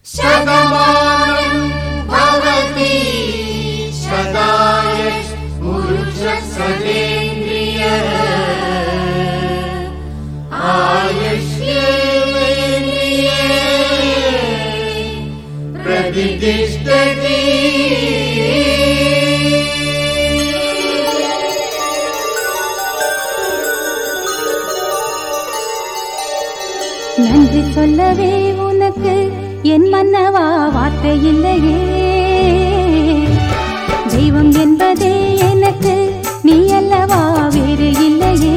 शतमानं भवति शताय पुरुषसदेन्द्रिय आयुष्येन्द्रिये प्रतिष्ठति நன்றி சொல்லவே உனக்கு என் மன்னவா வார்த்தை இல்லையே தெய்வம் என்பதே எனக்கு நீ அல்லவா வேறு இல்லையே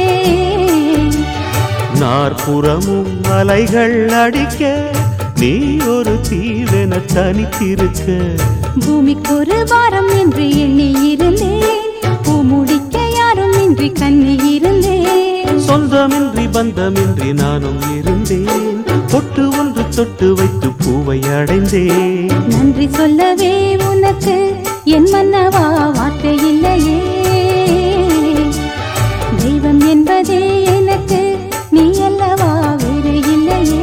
நாற்புறமும் அலைகள் அடிக்க நீ ஒரு தீவென தனித்திருக்க பூமிக்கு ஒரு வாரம் என்று எண்ணி இருந்தேன் பூ முடிக்க யாரும் இன்றி கண்ணி இருந்தேன் சொந்தமின்றி பந்தமின்றி நானும் இருந்தேன் பொட்டு ஒன்று தொட்டு வைத்து பூவை அடைந்தேன் நன்றி சொல்லவே உனக்கு என் மன்னவா வார்த்தை இல்லையே தெய்வம் என்பதே எனக்கு நீ அல்லவா வேறு இல்லையே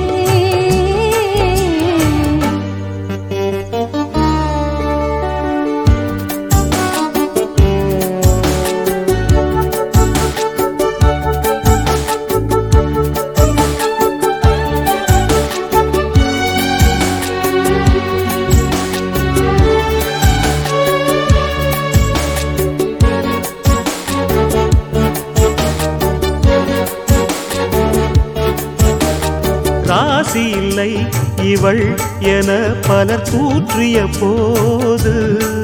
ராசி இல்லை இவள் என பலர் கூற்றிய போது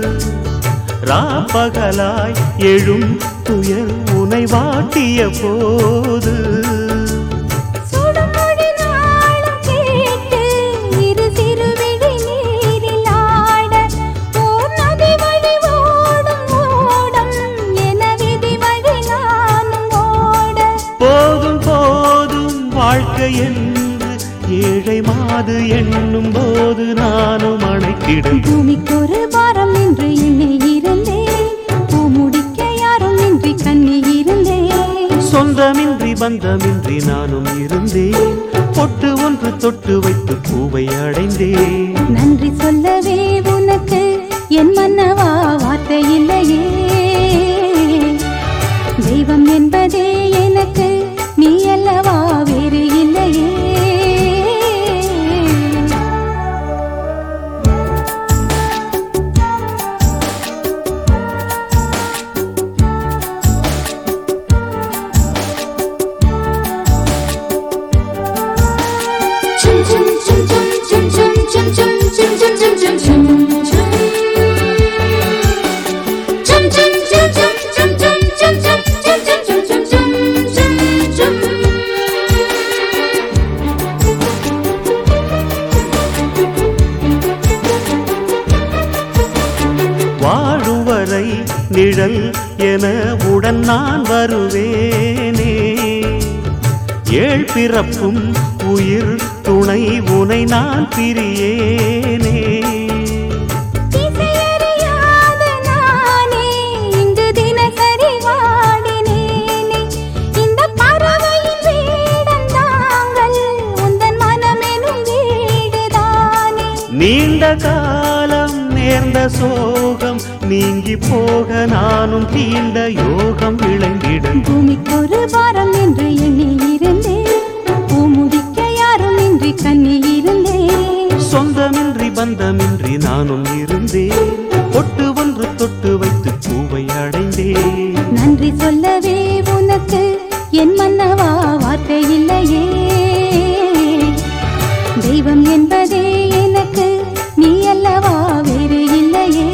ராப்பகலாய் எழும் துயர் உனை வாட்டிய போது சுடுமொழி நாளும் கேட்டு இரு சிறுவிழி நீரில் ஆட ஓர் நதி வழி ஓடும் ஓடம் என விதி வழி நானும் ஓட போதும் போதும் வாழ்க்கை என்று ஏழை மாது எண்ணும் போது நானும் அணைத்திடும் பூமிக்கு ஒரு பாரம் என்று எண்ணி இருந்தேன் பூ முடிக்க யாரும் இன்றி கண்ணி இருந்தேன் சொந்தமின்றி பந்தமின்றி நானும் இருந்தேன் பொட்டு ஒன்று தொட்டு வைத்து பூவை அடைந்தேன் நன்றி சொல்லவே உனக்கு என் மன்னவா வார்த்தை இல்லையே தெய்வம் என்பதே எனக்கு நீ அல்லவா வேறு இல்லையே வாழுவரை நிழல் என உடன் நான் வருவேனே ஏழ் பிறப்பும் உயிர் துணை உனை நான் பிரியேனே திசையறியாத நானே இங்கு தினசரி வாடினேனே இந்த பறவையின் வேடம் தாங்கள் உந்தன் மனமெனும் வீடுதானே நீண்ட காலம் நேர்ந்த சோகம் நீங்கி போக நானும் தீண்ட யோகம் விளங்கிடும் பூமிக்கு ஒரு வாரம் என்று எண்ணி இருந்தேன் பூ முடிக்க யாரும் இன்றி கண்ணி இருந்தேன் சொந்தமின்றி பந்தமின்றி நானும் இருந்தேன் பொட்டு ஒன்று தொட்டு வைத்து பூவை அடைந்தேன் நன்றி சொல்லவே உனக்கு என் மன்னவா வார்த்தை இல்லையே தெய்வம் என்பதே எனக்கு நீ அல்லவா வேறு இல்லையே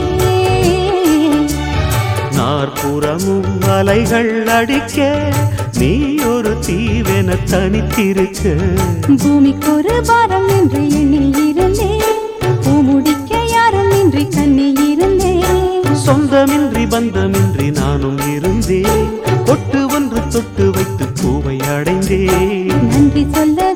நாற்புறமும் அலைகள் அடிக்க நீ ஒரு தீவென தனித்திருக்க பூமிக்கு ஒரு பாரம் என்று எண்ணி இருந்தேன் பூ முடிக்க யாரும் இன்றி கண்ணி இருந்தேன் சொந்தமின்றி பந்தமின்றி நானும் இருந்தேன் பொட்டு ஒன்று தொட்டு வைத்து பூவை அடைந்தேன் நன்றி சொல்லவே